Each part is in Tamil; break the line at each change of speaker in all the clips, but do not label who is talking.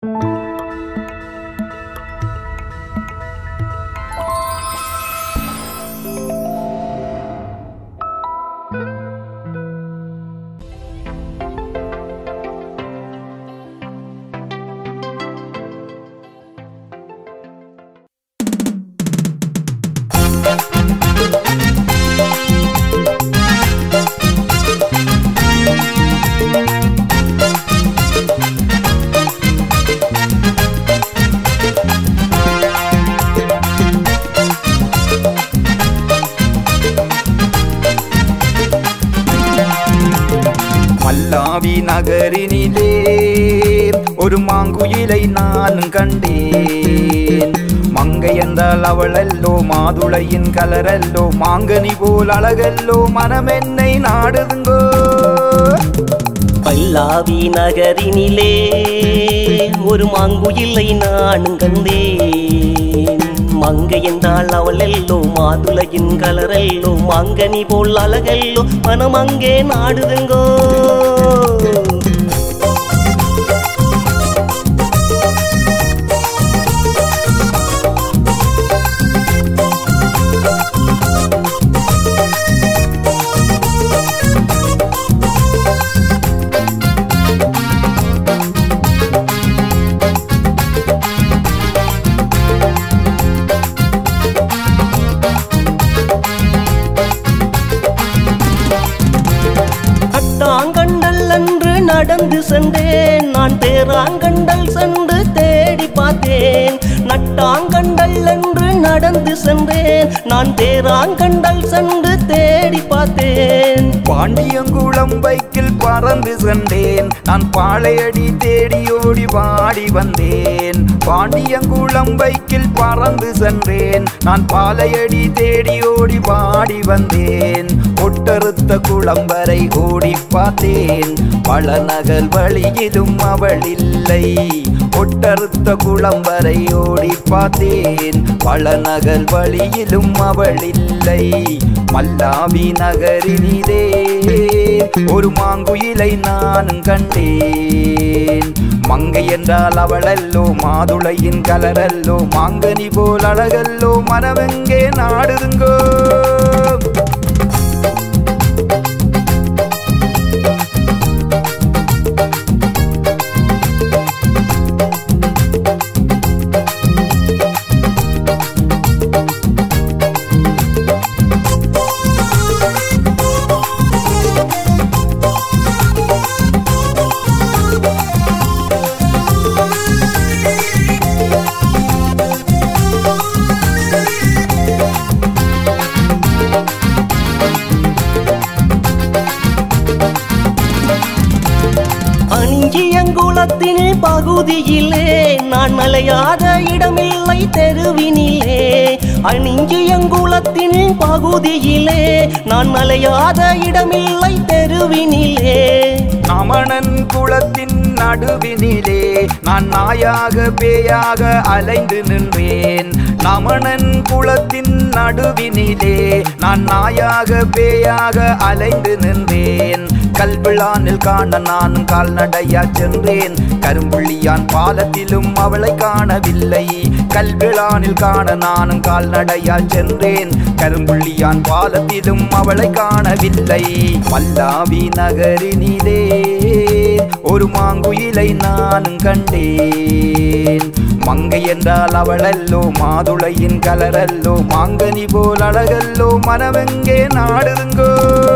மல்லாவி நகரினிலே ஒரு மாங்குயிலை நான் கண்டேன் மங்கை என்றால் அவளல்லோ மாதுளையின் கலரல்லோ மாங்கனி போல் அழகல்லோ மனமென்னை நாடுதுங்கோ
பல்லாவி நகரினிலே ஒரு மாங்குயிலை நானும் கண்டேன் மங்கை என்றால் அவள் எல்லோ மாதுளையின் கலரெல்லோ மாங்கனி போல் அழகெல்லோ மனம் அங்கே நாடுதுங்கோ கட்டாங்கண்டல் என்று நடந்து சென்றேன் நான் பேராங்கண்டல் சென்று தேடி பார்த்தேன் நட்டாங்கண்டல் என்று நடந்து சென்றேன் நான் பேராங்கண்டல் சென்று தேடி பார்த்தேன்
பாண்டியங்குளம் பைக்கில் பறந்து சென்றேன் நான் பாளையடி தேடி ஓடி பாடி வந்தேன் பாண்டியங்குளம் பைக்கில் பறந்து சென்றேன் நான் பாளையடி தேடி ஓடி பாடி வந்தேன் ஒட்டறுத்த குளம் வரை ஓடி பார்த்தேன் பல நகல் வழியிலும் அவள் இல்லை ஒட்டறுத்த குளம் வரை ஓடி பார்த்தேன் பல நகல் வழியிலும் அவள் இல்லை மல்லாவி நகரினிலே ஒரு மாங்குயிலை நானும் கண்டேன் மங்கை என்றால் அவளல்லோ மாதுளையின் கலரல்லோ மாங்கனி போல் அழகல்லோ மனவெங்கே நாடுதுங்கோ
அணிஞ்சியங்குளத்தின் பகுதியிலே நான் மலையாத இடமில்லை தெருவினிலே அணிஞ்சியங்குளத்தின் பகுதியிலே நான் மலையாத இடமில்லை தெருவினிலே
அமணன் குளத்தின் நடுவினிலே நான் நாயாக பேயாக அலைந்து நின்றேன் நமணன் குளத்தின் நடுவினிலே நான் நாயாக பேயாக அலைந்து நின்றேன் கல்விழானில் காண நானும் கால்நடையா சென்றேன் கரும்புள்ளியான் பாலத்திலும் அவளை காணவில்லை கல்விழானில் காண நானும் கால்நடையா சென்றேன் கரும்புள்ளியான் பாலத்திலும் அவளை காணவில்லை மல்லாவி நகரினிலே ஒரு மாங்குயிலை நானும் கண்டேன் மங்கை என்றால் அவளல்லோ மாதுளையின் கலரல்லோ மாங்கனி போல் அழகல்லோ மனவெங்கே நாடுதுங்கோ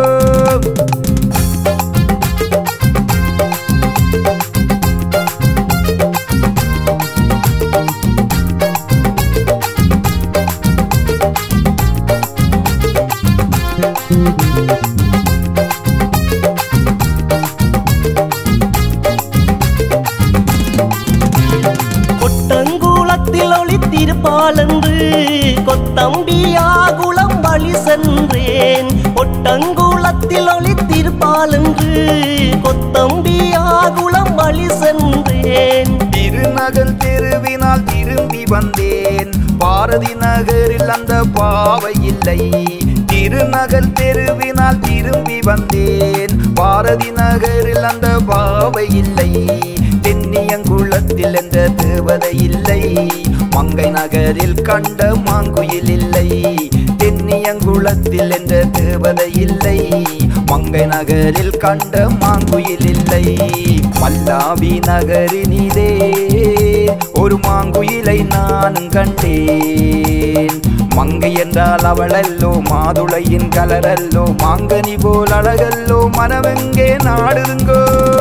கொட்டங்குளத்தில் ஒளித்திருப்பாள் என்று கொத்தம்பியாகுளம் வழி சென்றேன் கொட்டங்குளத்தில் ஒளித்திருப்பாள் என்று கொத்தம்பியாகுளம் வழி சென்றேன்
திருநகல் தெருவினால் திரும்பி வந்தேன் பாரதி நகரில் அந்த பாவை இல்லை திருநகல் தெருவினால் திரும்பி வந்தேன் பாரதி நகரில் அந்த பாவை இல்லை தென்னி தென்னியங்குளத்தில் என்ற தேவதை இல்லை மங்கை நகரில் கண்ட மாங்குயில் இல்லை தென்னியங்குளத்தில் என்ற தேவதை இல்லை மங்கை நகரில் கண்ட மாங்குயில் இல்லை மல்லாவி நகரினிலே ஒரு மாங்குயிலை நான் கண்டேன் மங்கை என்றால் அவளல்லோ மாதுளையின் கலரல்லோ மாங்கனி போல் அழகல்லோ மனமெங்கே நாடுங்கோ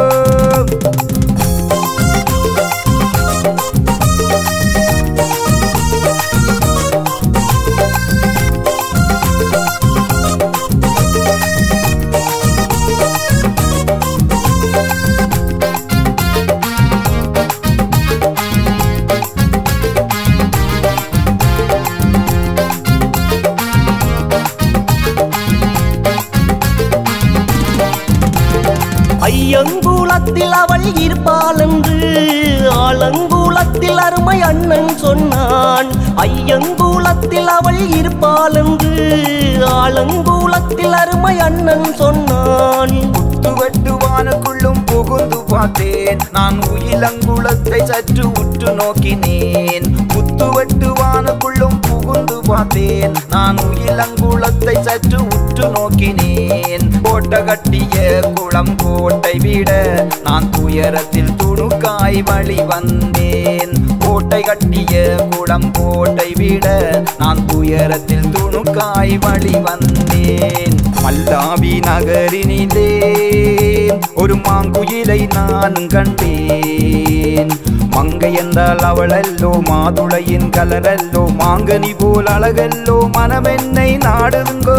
ஐயங்குளத்தில் அவள் இருப்பாள் என்று ஆலங்குளத்தில் அருமை அண்ணன் சொன்னான் ஐயங்குளத்தில் அவள் இருப்பாள் என்று ஆலங்குளத்தில் அருமை அண்ணன் சொன்னான்
வெட்டுவானுக்குள்ளும் புகுந்து பார்த்தேன் நான் உயிலங்குளத்தை சற்று உற்று நோக்கினேன் புத்து வெட்டுவானுக்குள்ளும் புகுந்து பார்த்தேன் நான் உயிலங்குளத்தை சற்று உற்று நோக்கினேன் கோட்டை கட்டிய குளம் கோட்டை விட நான் துயரத்தில் துணுக்காய் வழி வந்தேன் கோட்டை கட்டிய குளம் கோட்டை விட நான் துயரத்தில் துணுக்காய் வழி வந்தேன் மல்லாவி நகரினிலே ஒரு மாங்குயிலை நான் கண்டேன் மங்கை என்றால் அவளல்லோ மாதுளையின் கலரல்லோ மாங்கனி போல் அழகல்லோ மனமென்னை நாடுங்கோ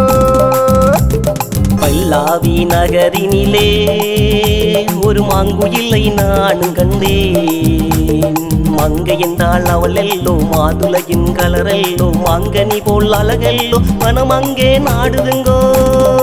பல்லாவி நகரினிலே ஒரு மாங்குயிலை நானும் கண்டேன் மங்கை என்றால் அவள் எல்லோ மாதுளையின் கலரெல்லோ மாங்கனி போல் அழகெல்லோ மனம் அங்கே நாடுதுங்கோ